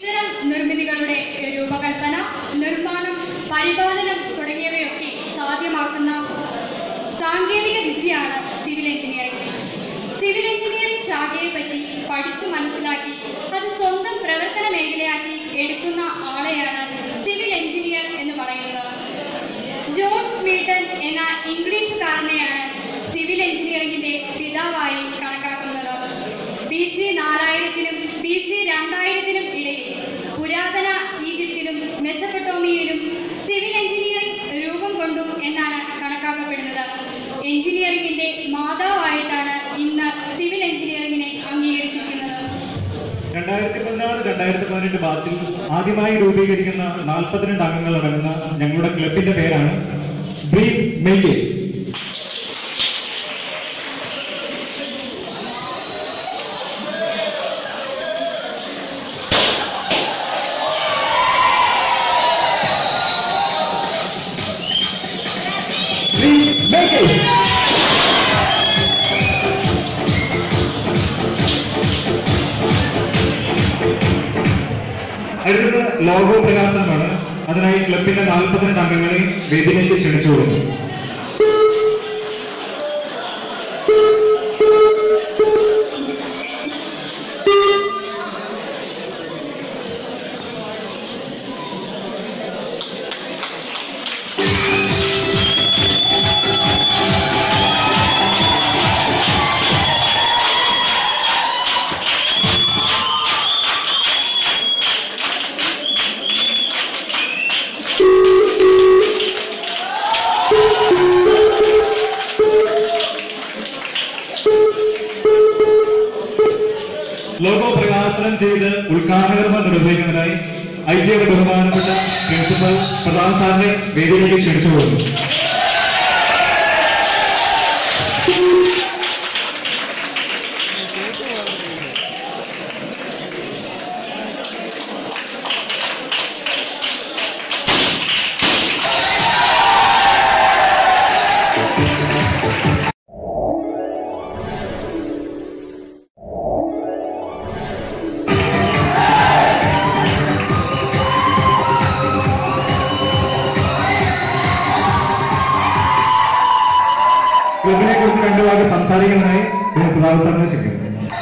ഇത്തരം നിർമ്മിതികളുടെ രൂപകൽപ്പന നിർമ്മാണം പരിപാലനം തുടങ്ങിയവയൊക്കെ സാധ്യമാക്കുന്ന സാങ്കേതിക വിദ്യയാണ് സിവിൽ എഞ്ചിനീയറിംഗ് സിവിൽ എഞ്ചിനീയറിംഗ് ശാഖയെ പറ്റി പഠിച്ചു മനസ്സിലാക്കി അത് സ്വന്തം പ്രവർത്തന മേഖലയാക്കി എടുക്കുന്ന ആളെയാണ് സിവിൽ എഞ്ചിനീയർ എന്ന് പറയുന്നത് ജോൺ സ്മീട്ടൺ എന്ന ഇംഗ്ലീഷുകാരനെയാണ് സിവിൽ എഞ്ചിനീയറിംഗിന്റെ പിതാവായി കണക്കാക്കുന്നത് ബി സി നാലായിരത്തിനും ബി സി രണ്ടായിരത്തിനും ഇടയിൽ പുരാതന ഈജിപ്തിലും മെസപ്പൊട്ടോമിയയിലും സിവിൽ എഞ്ചിനീയറിംഗ് രൂപം കൊണ്ടു എന്നാണ് കണക്കാക്കപ്പെടുന്നത് എഞ്ചിനീയറിംഗിന്റെ മാതാവായിട്ടാണ് ഇന്ന് സിവിൽ എഞ്ചിനീയറിംഗിനെ അംഗീകരിച്ചിരിക്കുന്നത് രണ്ടായിരത്തി പതിനാറ് രണ്ടായിരത്തി പതിനെട്ട് ബാച്ചിൽ ആദ്യമായി രൂപീകരിക്കുന്ന നാൽപ്പത്തിരണ്ട് അംഗങ്ങൾ അടങ്ങുന്ന ഞങ്ങളുടെ ക്ലബിന്റെ പേരാണ് ഡ്രീം മേക്കേഴ്സ് ഡ്രീം മേക്കേഴ്സ് അടുത്തത് ലോഗോ പ്രകാശനമാണ് അതിനായി ക്ലബിന്റെ നാൽപ്പത്തിരണ്ട് അംഗങ്ങളെ വേദിയിലേക്ക് ക്ഷണിച്ചു കൊടുത്തു ലോഗോ പ്രകാശനം ചെയ്ത് ഉദ്ഘാടന കർമ്മം നിർവഹിക്കുന്നതിനായി ഐ ജിയുടെ ബഹുമാനപ്പെട്ട പ്രിൻസിപ്പൽ പ്രധാന സാറിനെ വേദിയിലേക്ക് ക്ഷണിച്ചു കൊടുത്തു ക്ലബിനെ കുറിച്ച് രണ്ടു വാക്ക് സംസാരിക്കുന്നതിനായി ഞാൻ പ്രധാന സാറിനെ ക്ഷണിക്കുന്നു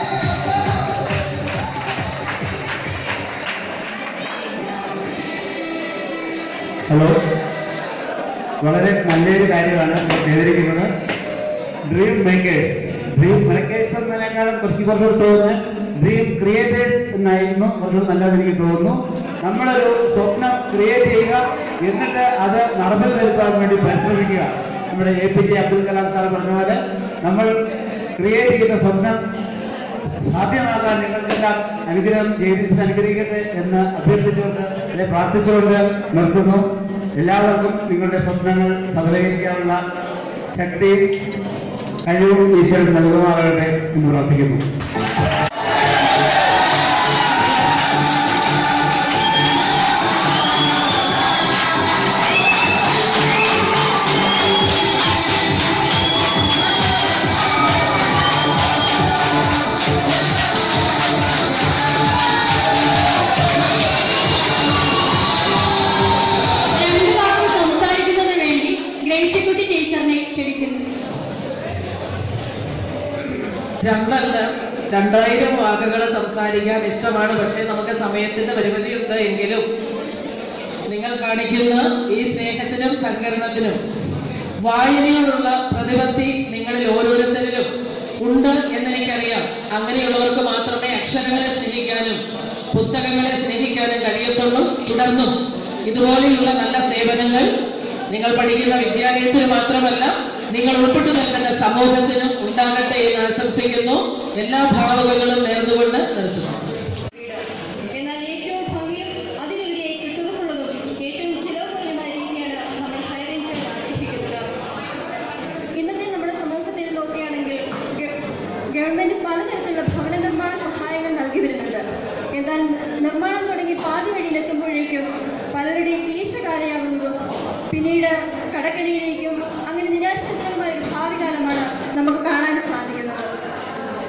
ഹലോ വളരെ നല്ലൊരു കാര്യമാണ് ഇപ്പോൾ ചെയ്തിരിക്കുന്നത് ഡ്രീം മേക്കേഴ്സ് ഡ്രീം മേക്കേഴ്സ് എന്നതിനേക്കാളും കുറച്ച് കുറച്ചുകൂടി തോന്നുന്നത് ഡ്രീം ക്രിയേറ്റേഴ്സ് എന്നായിരുന്നു കുറച്ചുകൂടി നല്ലതെന്ന് എനിക്ക് തോന്നുന്നു നമ്മളൊരു സ്വപ്നം ക്രിയേറ്റ് ചെയ്യുക എന്നിട്ട് അത് നടപ്പിൽ വരുത്താൻ വേണ്ടി പരിശ്രമിക്കുക നമ്മുടെ A P J Abdul Kalam sir പറഞ്ഞ പോലെ നമ്മൾ ക്രിയേറ്റ് ചെയ്യുന്ന സ്വപ്നം സാധ്യമാകാൻ നിങ്ങൾക്കെല്ലാം അനുഗ്രഹം ജയതീശൻ അനുഗ്രഹിക്കട്ടെ എന്ന് അഭ്യർത്ഥിച്ചുകൊണ്ട് അല്ലെ പ്രാർത്ഥിച്ചുകൊണ്ട് നിർത്തുന്നു എല്ലാവർക്കും നിങ്ങളുടെ സ്വപ്നങ്ങൾ സഫലീകരിക്കാനുള്ള ശക്തി കഴിവും ഈശ്വരൻ നൽകുമാറാകട്ടെ എന്ന് പ്രാർത്ഥിക്കുന്നു രണ്ട് വാക്ക് സംസാരിക്കുന്നതിന് വേണ്ടി ഗ്രേസിക്കുട്ടി ടീച്ചറിനെ ക്ഷണിക്കുന്നു രണ്ടല്ല രണ്ടായിരം വാക്കുകൾ സംസാരിക്കാൻ ഇഷ്ടമാണ് പക്ഷേ നമുക്ക് സമയത്തിന്റെ പരിമിതിയുണ്ട് എങ്കിലും നിങ്ങൾ കാണിക്കുന്ന ഈ സ്നേഹത്തിനും സഹകരണത്തിനും വായനയോടുള്ള പ്രതിപത്തി നിങ്ങളിൽ ഓരോരുത്തരിലും ഉണ്ട് എന്നെനിക്കറിയാം അങ്ങനെയുള്ളവർക്ക് മാത്രമേ അക്ഷരങ്ങളെ സ്നേഹിക്കാനും പുസ്തകങ്ങളെ സ്നേഹിക്കാനും കഴിയത്തുള്ളൂ തുടർന്നും ഇതുപോലെയുള്ള നല്ല സേവനങ്ങൾ നിങ്ങൾ പഠിക്കുന്ന വിദ്യാലയത്തിന് മാത്രമല്ല നിങ്ങൾ ഉൾപ്പെട്ടു നിൽക്കുന്ന സമൂഹത്തിനും ഉണ്ടാകട്ടെ എന്ന് ആശംസിക്കുന്നു എല്ലാ ഭാവുകങ്ങളും നേർന്നുകൊണ്ട് നിർത്തുന്നു എന്നാൽ ഏറ്റവും ഭംഗിയും അതിലുപരി കിട്ടുറപ്പുള്ളതും ഏറ്റവും ചിലവുകരമായ രീതിയാണ് നമ്മൾ ഹയർ എഞ്ചിനീയർ ആഗ്രഹിക്കുന്നത് ഇന്നത്തെ നമ്മുടെ സമൂഹത്തിൽ നോക്കുകയാണെങ്കിൽ ഗ- ഗവൺമെന്റ് പലതരത്തിലുള്ള ഭവന നിർമ്മാണ സഹായങ്ങൾ നൽകി വരുന്നുണ്ട് എന്നാൽ നിർമ്മാണം തുടങ്ങി പാതി വഴിയിലെത്തുമ്പോഴേക്കും പലരുടെയും കീശകാലയാകുന്നതും പിന്നീട് കടക്കണിയിലേക്കും അങ്ങനെ നിരാശജനകമായ ഒരു ഭാവി കാലമാണ് നമുക്ക് കാണാൻ സാധിക്കുന്നത്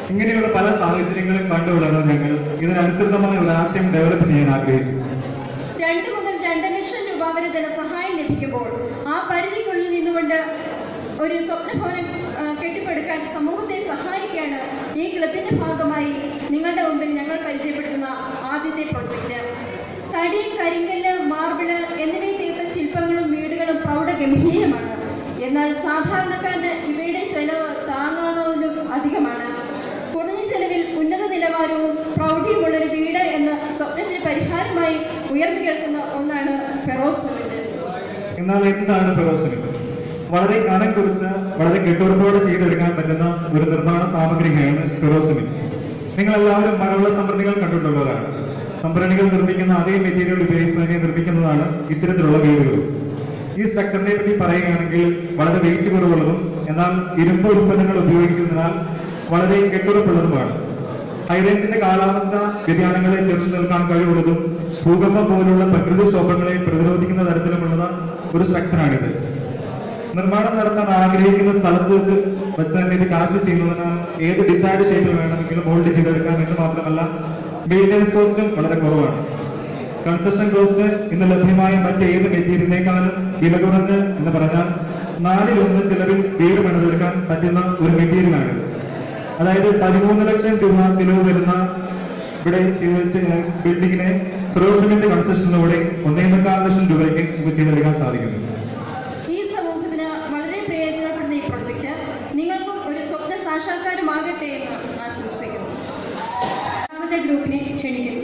ഇങ്ങനെയുള്ള പല സാഹചര്യങ്ങളും കണ്ടുവളർന്ന ഞങ്ങൾ ഇതിനനുസൃതമായ ഒരു ആശയം ഡെവലപ്പ് ചെയ്യാൻ ആഗ്രഹിച്ചു രണ്ട് മുതൽ രണ്ട് ലക്ഷം രൂപ വരെ ധനസഹായം ലഭിക്കുമ്പോൾ ആ പരിധിക്കുള്ളിൽ നിന്നുകൊണ്ട് ഒരു സ്വപ്നഭവനം ആ, കെട്ടിപ്പടുക്കാൻ സമൂഹത്തെ സഹായിക്കുകയാണ് ഈ ക്ലബിന്റെ ഭാഗമായി നിങ്ങളുടെ മുമ്പിൽ ഞങ്ങൾ പരിചയപ്പെടുത്തുന്ന ആദ്യത്തെ പ്രൊജക്റ്റ് തടി കരിങ്കല്ല് മാർബിള് എന്നിവയിൽ തീർത്ത ശില്പങ്ങളും വീടുകളും പ്രൗഢഗംഭീരമാണ് എന്നാൽ സാധാരണക്കാരന് ഇവയുടെ ചെലവ് താങ്ങാവുന്നതിലും അധികമാണ് കുറഞ്ഞ ചെലവിൽ ഉന്നത നിലവാരവും പ്രൗഢിയുമുള്ള ഒരു വീട് എന്ന സ്വപ്നത്തിന് പരിഹാരമായി ഉയർന്നു കേൾക്കുന്ന ഒന്നാണ് ഫെറോസ് സിമന്റ് എന്നാൽ എന്താണ് ഫെറോസിമിന്റ് വളരെ കനം കുറിച്ച് വളരെ കെട്ടുറപ്പോടെ ചെയ്തെടുക്കാൻ പറ്റുന്ന ഒരു നിർമ്മാണ സാമഗ്രിയാണ് ഫെറോസിമിന്റ് നിങ്ങൾ എല്ലാവരും മഴവെള്ള സംഭരണികൾ കണ്ടിട്ടുള്ളവരാണ് സംഭരണികൾ നിർമ്മിക്കുന്ന അതേ മെറ്റീരിയൽ ഉപയോഗിച്ച് തന്നെ നിർമ്മിക്കുന്നതാണ് ഇത്തരത്തിലുള്ള വീടുകൾ ഈ സ്ട്രക്ചറിനെ പറ്റി പറയുകയാണെങ്കിൽ വളരെ വെയിറ്റ് കുറവുള്ളതും എന്നാൽ ഇരുമ്പ് ഉൽപ്പന്നങ്ങൾ ഉപയോഗിക്കുന്നതിനാൽ വളരെ കെട്ടുറപ്പുള്ളതുമാണ് ഹൈറേഞ്ചിന്റെ കാലാവസ്ഥ വ്യതിയാനങ്ങളെ ചെറുത്തു നിൽക്കാൻ കഴിവുള്ളതും ഭൂകമ്പം പോലുള്ള പ്രകൃതി ക്ഷോഭങ്ങളെ പ്രതിരോധിക്കുന്ന തരത്തിലുമുള്ള ഒരു സ്ട്രക്ചറാണിത് നിർമ്മാണം നടത്താൻ ആഗ്രഹിക്കുന്ന സ്ഥലത്ത് വെച്ച് വെച്ച് തന്നെ ഇത് കാസ്റ്റ് ചെയ്യുന്നതിനാൽ ഏത് ഡിസൈഡ് ഷേപ്പിൽ വേണമെങ്കിലും മോൾഡ് ചെയ്തെടുക്കാം എന്ന് മാത്രമല്ല മെയിൻ്റെനൻസ് കോസ്റ്റും വളരെ കുറവാണ് കൺസ്ട്രക്ഷൻ കോസ്റ്റ് ഇന്ന് ലഭ്യമായ മറ്റേത് മെറ്റീരിയലിനേക്കാളും വില കുറഞ്ഞ് എന്ന് പറഞ്ഞാൽ നാലിലൊന്ന് ചിലവിൽ വീട് പണിതെടുക്കാൻ പറ്റുന്ന ഒരു മെറ്റീരിയലാണിത് അതായത് പതിമൂന്ന് ലക്ഷം രൂപ ചിലവ് വരുന്ന ഇവിടെ ചെയ്ത് വെച്ച ബിൽഡിങ്ങിനെ ഫിറോസിമിന്റെ കൺസ്ട്രക്ഷനിലൂടെ ഒന്നേ മുക്കാൽ ലക്ഷം രൂപയ്ക്ക് നമുക്ക് ചെയ്തെടുക്കാൻ സാധിക്കുന്നു ഈ സമൂഹത്തിന് വളരെ പ്രയോജനപ്പെടുന്ന ഈ പ്രൊജക്റ്റ് നിങ്ങൾക്കും ഒരു സ്വപ്ന സാക്ഷാത്കാരമാകട്ടെ എന്ന് ആശംസിക്കുന്നു രണ്ടാമത്തെ ഗ്രൂപ്പിനെ ക്ഷണിക്കുന്നു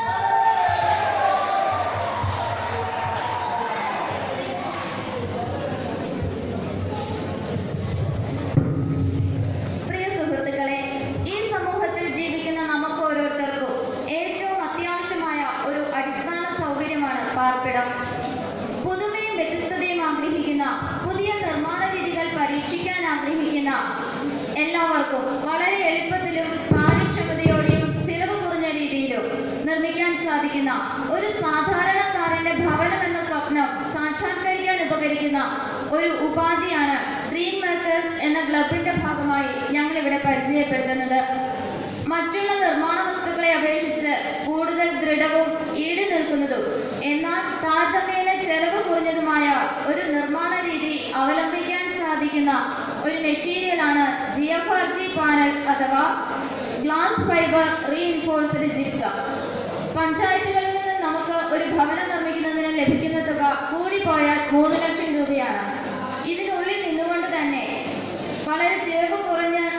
പ്രിയ സുഹൃത്തുക്കളെ ഈ സമൂഹത്തിൽ ജീവിക്കുന്ന നമുക്ക് ഓരോരുത്തർക്കും ഏറ്റവും അത്യാവശ്യമായ ഒരു അടിസ്ഥാന സൗകര്യമാണ് പാർപ്പിടം പുതുമയും വ്യത്യസ്തതയും ആഗ്രഹിക്കുന്ന പുതിയ നിർമ്മാണ രീതികൾ പരീക്ഷിക്കാൻ ആഗ്രഹിക്കുന്ന എല്ലാവർക്കും വളരെ എളുപ്പത്തിലും കാര്യക്ഷമതയോടെയും ചിലവ് കുറഞ്ഞ രീതിയിലും നിർമ്മിക്കാൻ സാധിക്കുന്ന ഒരു സാധാരണക്കാരന്റെ ഭവനം എന്ന സ്വപ്നം സാക്ഷാത്കരിക്കാൻ ഉപകരിക്കുന്ന ഒരു ഉപാധിയാണ് ഡ്രീം മേക്കേഴ്സ് എന്ന ക്ലബിന്റെ ഭാഗമായി ഞങ്ങൾ ഇവിടെ പരിചയപ്പെടുത്തുന്നത് മറ്റുള്ള നിർമ്മാണ വസ്തുക്കളെ അപേക്ഷിച്ച് കൂടുതൽ ദൃഢവും ഈട് നിൽക്കുന്നതും എന്നാൽ താരതമ്യേന ചെലവ് കുറഞ്ഞതുമായ ഒരു നിർമ്മാണ രീതി അവലംബിക്കാൻ സാധിക്കുന്ന ഒരു മെറ്റീരിയലാണ് G F R G panel അഥവാ ഗ്ലാസ് ഫൈബർ റീഇൻഫോഴ്സ്ഡ് ജിപ്സം പഞ്ചായത്തുകളിൽ നിന്ന് നമുക്ക് ഒരു ഭവനം നിർമ്മിക്കുന്നതിന് ലഭിക്കുന്ന തുക കൂടിപ്പോയാൽ മൂന്ന് ലക്ഷം രൂപയാണ് ഇതിനുള്ളിൽ നിന്നുകൊണ്ട് തന്നെ വളരെ ചെലവ് കുറഞ്ഞ്